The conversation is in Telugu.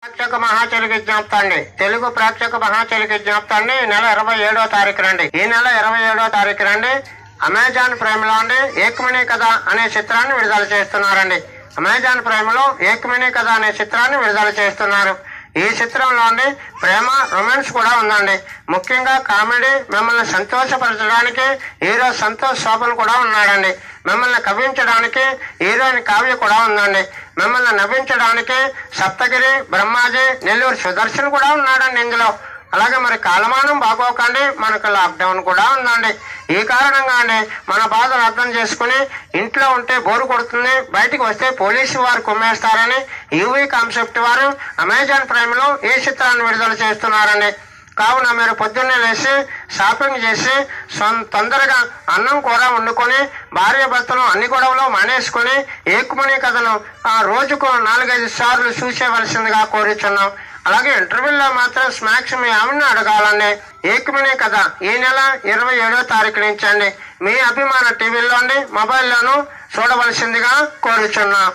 ప్రేక్షక మహాచలికి విజ్ఞప్తి అండి తెలుగు ప్రేక్షక మహాచలికి విజ్ఞప్తి అండి ఈ నెల ఇరవై ఏడో తారీఖు రండి ఈ నెల ఇరవై ఏడో తారీఖు రండి అమెజాన్ ప్రైమ్ లో అండి ఏకమిని కథ అనే చిత్రాన్ని విడుదల చేస్తున్నారండి అమెజాన్ ప్రైమ్ లో ఏకమిని కథ అనే చిత్రాన్ని విడుదల చేస్తున్నారు ఈ చిత్రంలో అండి ప్రేమ రొమాన్స్ కూడా ఉందండి ముఖ్యంగా కామెడీ మిమ్మల్ని సంతోషపరచడానికి హీరో సంతోష్ శోభన్ కూడా ఉన్నాడండి మిమ్మల్ని కవించడానికి హీరోయిన్ కావ్య కూడా ఉందండి మిమ్మల్ని నవ్వించడానికి సప్తగిరి బ్రహ్మాజీ నెల్లూరు సుదర్శన్ కూడా ఉన్నాడండి ఇందులో అలాగే మరి కాలమానం బాగోకండి మనకు లాక్డౌన్ కూడా ఉందండి ఈ కారణంగా అండి మన బాధను అర్థం చేసుకుని ఇంట్లో ఉంటే బోరు కొడుతుంది బయటికి వస్తే పోలీసు వారు కుమ్మేస్తారని యూవీ కాన్సెప్ట్ వారు అమెజాన్ ప్రైమ్ లో ఈ చిత్రాన్ని విడుదల చేస్తున్నారండి కావున మీరు పొద్దున్నే లేచి షాపింగ్ చేసి సొం- తొందరగా అన్నం కూర వండుకొని భార్య భర్తలు అన్ని గొడవలు మానేసుకుని ఏకుమని కథను ఆ రోజుకు నాలుగైదు సార్లు చూసేవలసిందిగా కోరుచున్నాం అలాగే ఇంటర్వ్యూలో మాత్రం స్నాక్స్ మీ ఆవిడని అడగాలండి ఏకమనే కథ ఈ నెల ఇరవై ఏడో తారీఖు నుంచి అండి మీ అభిమాన టీవీలో అండి మొబైల్లోనూ చూడవలసిందిగా కోరుచున్నాం